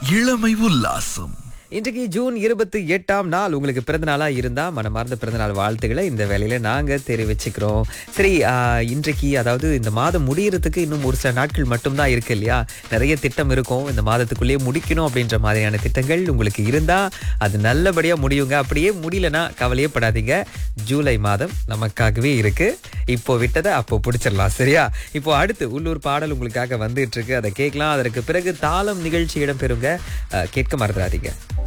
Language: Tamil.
இளமை உல்லாசம் இன்றைக்கு ஜூன் இருபத்தி எட்டாம் நாள் உங்களுக்கு பிறந்த நாளா இருந்தா மனமார்ந்த பிறந்த நாள் வாழ்த்துக்களை இந்த வேலையில நாங்க தெரிவிச்சுக்கிறோம் சரி ஆஹ், இன்றைக்கு அதாவது இந்த மாதம் முடியறதுக்கு இன்னும் ஒரு சில நாட்கள் மட்டும்தான் இருக்கு இல்லையா நிறைய திட்டம் இருக்கும் இந்த மாதத்துக்குள்ளேயே முடிக்கணும் அப்படின்ற மாதிரியான திட்டங்கள் உங்களுக்கு இருந்தா அது நல்லபடியா முடியுங்க அப்படியே முடியலனா கவலையே படாதீங்க ஜூலை மாதம் நமக்காகவே இருக்கு இப்போ விட்டதை அப்போ பிடிச்சிடலாம் சரியா இப்போ அடுத்து உள்ளூர் பாடல் உங்களுக்காக வந்துட்டு இருக்கு அதை கேட்கலாம் அதற்கு பிறகு தாளம் நிகழ்ச்சி இடம்பெறுங்க அஹ், கேட்க மறந்துடாதீங்க